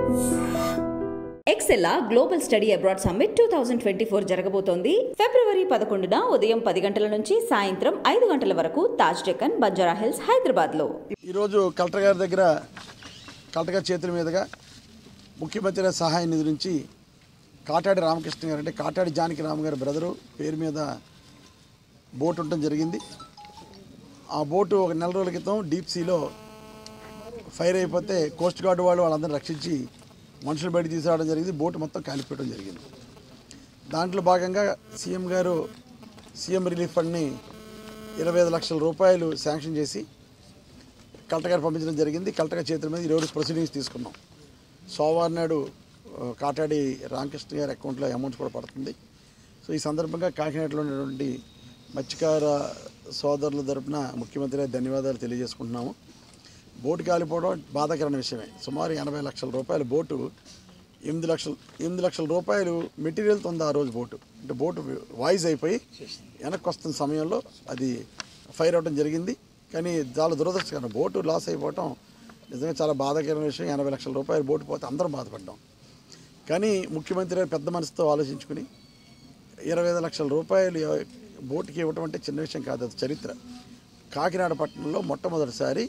ఎక్సెల్లా global study abroad summit two thousand twenty four జరగబోతోంది ఫిబ్రవరి పదకొండున ఉదయం పది గంటల నుంచి సాయంత్రం ఐదు గంటల వరకు తాజ్ డెక్కన్ బంజారా హిల్స్ హైదరాబాద్లో ఈరోజు కలెక్టర్ గారి దగ్గర కలెక్టర్ గారి చేతుల మీదుగా ముఖ్యమంత్రి సహాయ నిధి నుంచి కాటాడి రామకృష్ణ గారు అంటే కాటాడి జానకి రామ గారి బ్రదరు పేరు మీద బోట్ ఉండటం జరిగింది ఆ బోటు ఒక నెల రోజుల క్రితం డీప్ సీలో ఫైర్ అయిపోతే కోస్ట్ గార్డ్ వాళ్ళు వాళ్ళందరిని రక్షించి మనుషులు బయట తీసుకురావడం జరిగింది బోటు మొత్తం కాలిపోవడం జరిగింది దాంట్లో భాగంగా సీఎం గారు సీఎం రిలీఫ్ ఫండ్ని ఇరవై ఐదు లక్షల రూపాయలు శాంక్షన్ చేసి కలెక్టర్ గారు పంపించడం జరిగింది కలెక్టర్ గారి చేతుల మీద ఈరోజు ప్రొసీడింగ్స్ తీసుకున్నాం సోమవారం నాడు ఆ, కాటాడి రామకృష్ణ గారి అకౌంట్లో అమౌంట్ కూడా పడుతుంది సో ఈ సందర్భంగా కాకినాడలో ఉన్నటువంటి మత్స్యకార సోదరుల తరపున ముఖ్యమంత్రి గారికి ధన్యవాదాలు తెలియజేసుకుంటున్నాము బోటు కాలిపోవడం బాధాకరమైన విషయమే సుమారు ఎనభై లక్షల రూపాయల బోటు ఎనిమిది లక్షలు ఎనిమిది లక్షల రూపాయలు మెటీరియల్తో ఉంది ఆ రోజు బోటు అంటే బోటు వాయిస్ అయిపోయి వెనక్కి వస్తున్న సమయంలో అది ఫైర్ అవడం జరిగింది కానీ చాలా దురదృష్టకరం బోటు లాస్ అయిపోవటం నిజంగా చాలా బాధాకరమైన విషయం ఎనభై లక్షల రూపాయలు బోటు పోతే అందరం బాధపడ్డాం కానీ ముఖ్యమంత్రి గారు పెద్ద మనసుతో ఆలోచించుకుని ఇరవై ఐదు లక్షల రూపాయలు ఎవ- బోటుకి ఇవ్వటం అంటే చిన్న విషయం కాదు అది చరిత్ర కాకినాడ పట్టణంలో మొట్టమొదటిసారి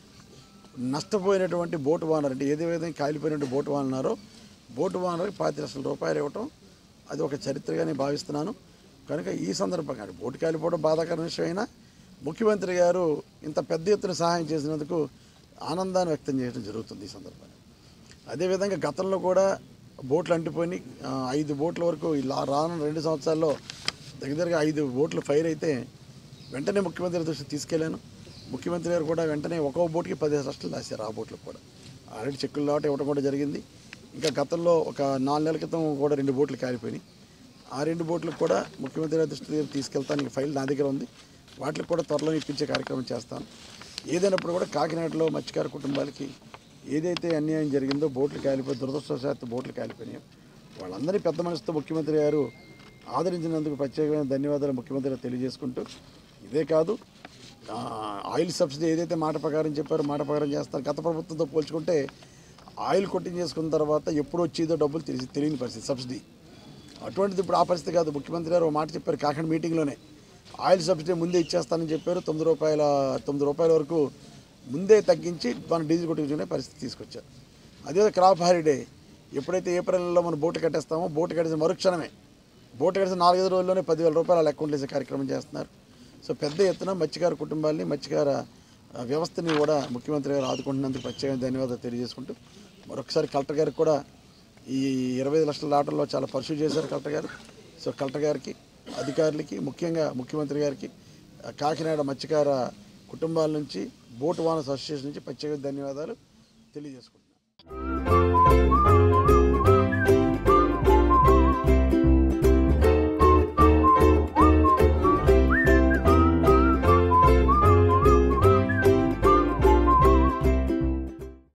నష్టపోయినటువంటి బోటు వానర్ అంటే ఏదే విధంగా కాలిపోయినటువంటి బోటు వానన్నారో బోటు వానర్కి పాతి లక్షల రూపాయలు ఇవ్వటం అది ఒక చరిత్రగానే భావిస్తున్నాను కనుక ఈ సందర్భంగా అంటే బోటు కాలిపోవడం బాధాకరమైన విషయం అయినా ముఖ్యమంత్రి గారు ఇంత పెద్ద ఎత్తున సహాయం చేసినందుకు ఆనందాన్ని వ్యక్తం చేయడం జరుగుతుంది ఈ సందర్భంగా అదేవిధంగా గతంలో కూడా బోట్లు అంటిపోయి ఆ, ఐదు బోట్ల వరకు ఇలా రానున్న రెండు సంవత్సరాల్లో దగ్గర దగ్గరగా ఐదు బోట్లు ఫైర్ అయితే వెంటనే ముఖ్యమంత్రి దృష్టికి తీసుకెళ్ళాను ముఖ్యమంత్రి గారు కూడా వెంటనే ఒక్కో బోట్కి పదిహేను లక్షలు రాశారు ఆ బోట్లకు కూడా ఆల్రెడీ చెక్కులు లాట ఇవ్వడం కూడా జరిగింది ఇంకా గతంలో ఒక నాలుగు నెలల క్రితం కూడా రెండు బోట్లు కాలిపోయినాయి ఆ రెండు బోట్లకు కూడా ముఖ్యమంత్రి గారి దృష్టి దగ్గర తీసుకెళ్తాను ఫైల్ నా దగ్గర ఉంది వాటికి కూడా త్వరలో ఇప్పించే కార్యక్రమం చేస్తాను ఏదైనప్పుడు కూడా కాకినాడలో మత్స్యకార కుటుంబాలకి ఏదైతే అన్యాయం జరిగిందో బోట్లు కాలిపోయి దురదృష్టవశాత్తు బోట్లు కాలిపోయినాయో వాళ్ళందరినీ పెద్ద మనసుతో ముఖ్యమంత్రి గారు ఆదరించినందుకు ప్రత్యేకమైన ధన్యవాదాలు ముఖ్యమంత్రి గారు తెలియజేసుకుంటూ ఇదే కాదు ఆ, ఆయిల్ సబ్సిడీ ఏదైతే మాట ప్రకారం చెప్పారో మాట ప్రకారం చేస్తారు గత ప్రభుత్వంతో పోల్చుకుంటే ఆయిల్ కొట్టించేసుకున్న తర్వాత ఎప్పుడు వచ్చేదో డబ్బులు తెలిసి తెలియని పరిస్థితి సబ్సిడీ అటువంటిది ఇప్పుడు ఆ పరిస్థితి కాదు ముఖ్యమంత్రి గారు ఒక మాట చెప్పారు కాకినాడ మీటింగ్లోనే ఆయిల్ సబ్సిడీ ముందే ఇచ్చేస్తానని చెప్పారు తొమ్మిది రూపాయల తొమ్మిది రూపాయల వరకు ముందే తగ్గించి మనం డీజిల్ కొట్టించుకునే పరిస్థితి తీసుకొచ్చారు అదే క్రాప్ హాలిడే ఎప్పుడైతే ఏప్రిల్లో మనం బోటు కట్టేస్తామో బోటు కట్టేసిన మరుక్షణమే బోటు కట్టేసిన నాలుగైదు రోజుల్లోనే పదివేల రూపాయలు వాళ్ళ అకౌంట్లో వేసే కార్యక్రమం చేస్తున్నారు సో పెద్ద ఎత్తున మత్స్యకార కుటుంబాల్ని మత్స్యకార ఆ, వ్యవస్థని కూడా ముఖ్యమంత్రి గారు ఆదుకుంటున్నందుకు ప్రత్యేకంగా ధన్యవాదాలు తెలియజేసుకుంటూ మరొకసారి కలెక్టర్ గారికి కూడా ఈ ఇరవై ఐదు లక్షల ఆటల్లో చాలా పర్సూ చేశారు కలెక్టర్ గారు సో కలెక్టర్ గారికి అధికారులకి ముఖ్యంగా ముఖ్యమంత్రి గారికి ఆ, కాకినాడ మత్స్యకార కుటుంబాల నుంచి బోట్ వానర్స్ అసోసియేషన్ నుంచి ప్రత్యేక ధన్యవాదాలు తెలియజేసుకుంటున్నాను